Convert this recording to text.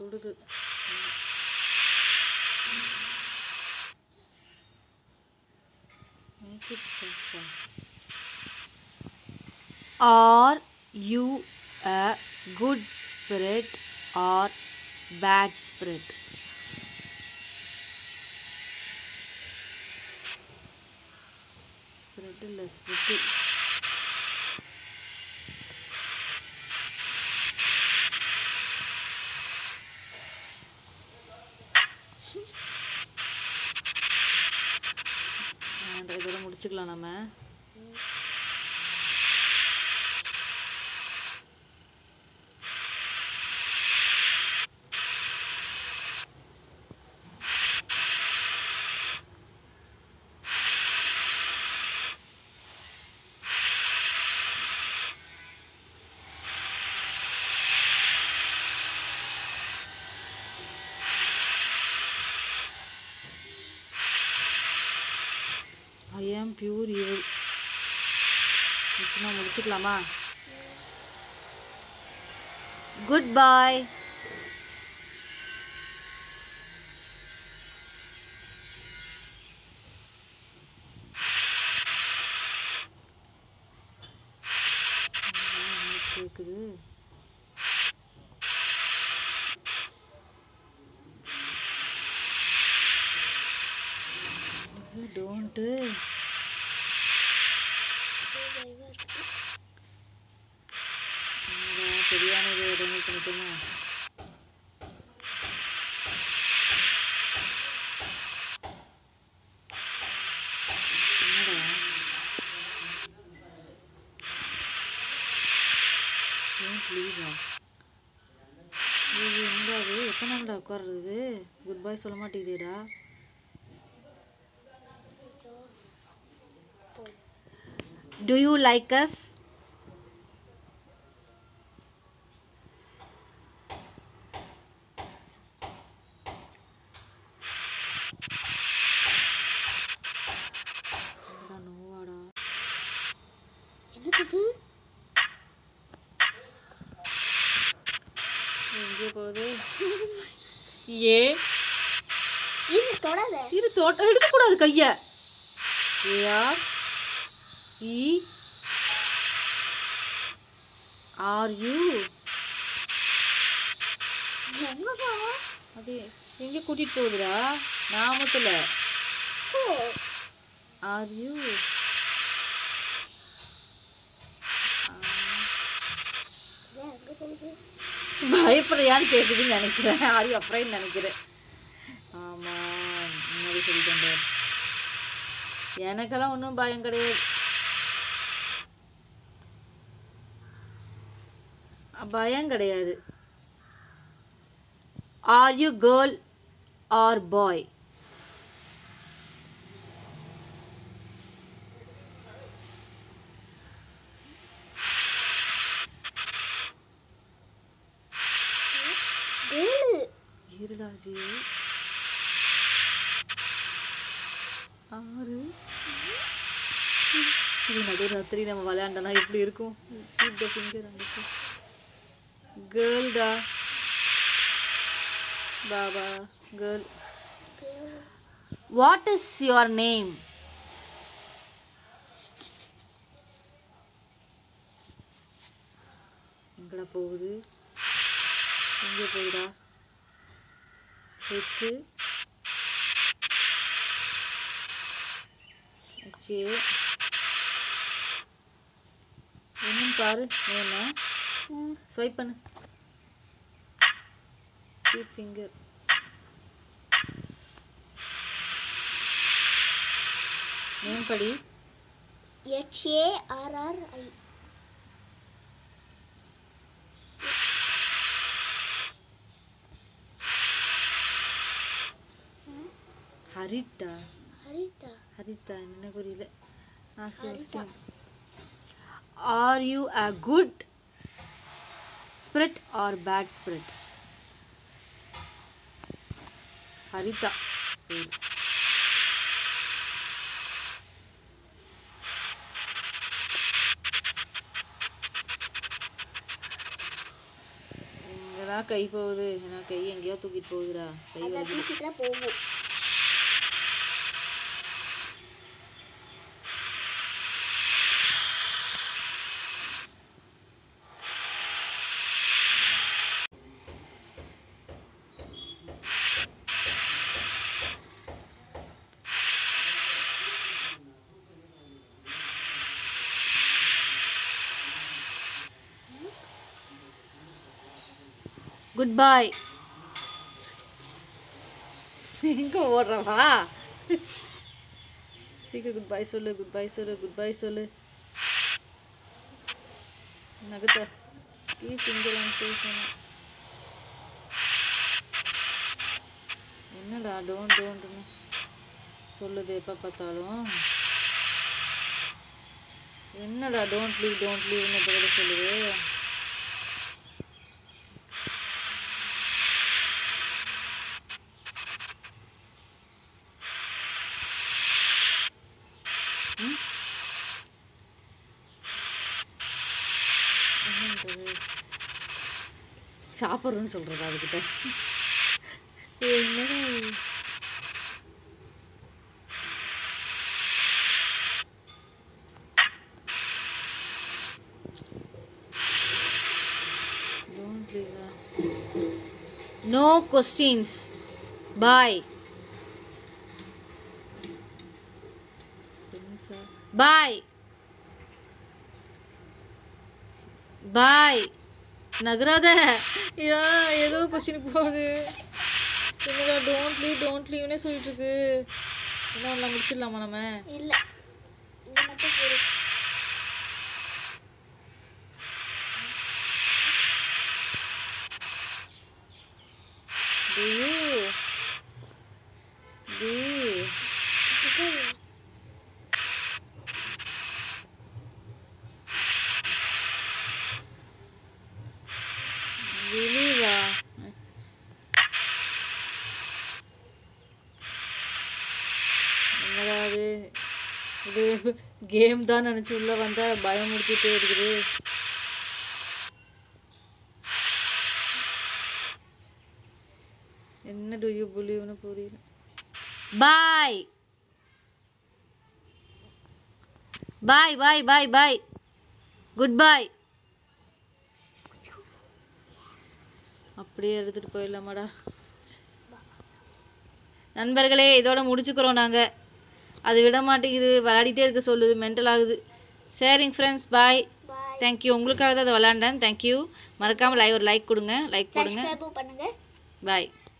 சுடுது Make it softer. Are you a good spirit or bad spirit? Spirit இல்ல spirit. ஆண்ட இதோட முடிச்சுக்கலாம் நம்ம ஐ ஆம் பியூர் ஈவில் நிச்சயமாக முடிச்சுக்கலாமா குட் பாய் கேக்குது டோன்ட்டு சரியான இது உடனே பண்ணிட்டோமா என்னடா ஏன் ப்ளீஸா இது என்னடா அது எத்தனை நாள்டா உட்கார்றது குட் பை சொல்ல மாட்டேங்குதேடா Do you like us? என்னடா நோவாடா எங்கே போகுது ஏ இது தொடாத இரு தோட்டம் எடுக்கக்கூடாது கைய ஏஆர் இ ஆர் யூ எங்கடா அது எங்க கூட்டிட்டு போகுதுடா நாமத்துல ஆர் யூ எங்க போகுது பயப்படுறியான்னு கேக்குதுன்னு நினைக்கிறேன் ஆர் யூ அப்புறம் நினைக்கிறேன் ஆமா முன்னாடி சொல்லிட்டேன் பாரு. எனக்கெல்லாம் ஒன்றும் பயம் கிடையாது பயம் கிடையாது are you girl or boy ஏழு இருடா ஜி ஆறு இது நடு ராத்திரி நம்ம விளையாண்டனா எப்படி இருக்கும் Keep the finger on the phone. Girl டா பாபா girl what is your name எங்கடா போகுது எங்கே போகுதா ஹெச்சு ஹெச்சு என்னன்னு பாரு என்ன ஸ்வைப் பண்ணு கீப் ஃபிங்கர் நேம் படி ஹெச்ஏஆர்ஆர்ஐ ஹரிட்டா ஹரிதா ஹரிதா என்ன புரியல Haritha. Are you a good spirit or bad spirit Haritha பேரு. எங்கடா ஏன்னா கை போகுது ஏன்னா கை எங்கேயோ தூக்கிட்டு போகுதுடா கை அதை வலிக்குது தூக்கிட்டு போகும் குட் பாய் எங்க ஓடுறவா சீக்கிரம் குட் பை சொல்லு குட் பை சொல்லு குட் பை சொல்லு நகத்த ஈ சிங்கலாம் பேசணும் என்னடா டோன்ட் டோன்ட்னு சொல்லுது எப்போ பார்த்தாலும் என்னடா டோன்ட் லீவ் டோன்ட் லீவ்னு பதில் சொல்லுது ம்? என்னன்றது? சாப்பிட்றேன்னு சொல்றதா அதுக்கிட்ட என்னடா இது? Don't leave her. No questions. Bye. பாய் பாய் நகராத ஐயா ஏதோ கொஸ்டின் போகுது என்னடா டோன்ட் லீவ் டோன்ட் லீவ்னே சொல்லிட்டு இருக்கு என்ன பண்ணலாம் முடிச்சிடலாமா நம்ம இல்ல இது மட்டும் போடு. Do you? Do you? இது வெளிவா என்னடா இது இது கேம் தான் நினைச்சு உள்ள வந்தா பயம் முடிச்சுட்டே இருக்குது என்ன டு யூ பிலீவ்னு புரியல பாய் பாய் பாய் பாய் பாய் குட் பாய் அப்படியே எடுத்துட்டு போயிடலாமாடா நண்பர்களே இதோட முடிச்சுக்கிறோம் நாங்கள் அது விட மாட்டேங்குது விளையாடிட்டே இருக்க சொல்லுது மென்டல் ஆகுது சரிங்க ஃப்ரெண்ட்ஸ் பாய் பாய் தேங்க்யூ உங்களுக்காக தான் அதை விளாண்டேன் தேங்க்யூ மறக்காமல் லைவ் ஒரு லைக் கொடுங்க லைக் போடுங்க சப்ஸ்கிரைபும் பண்ணுங்க பாய்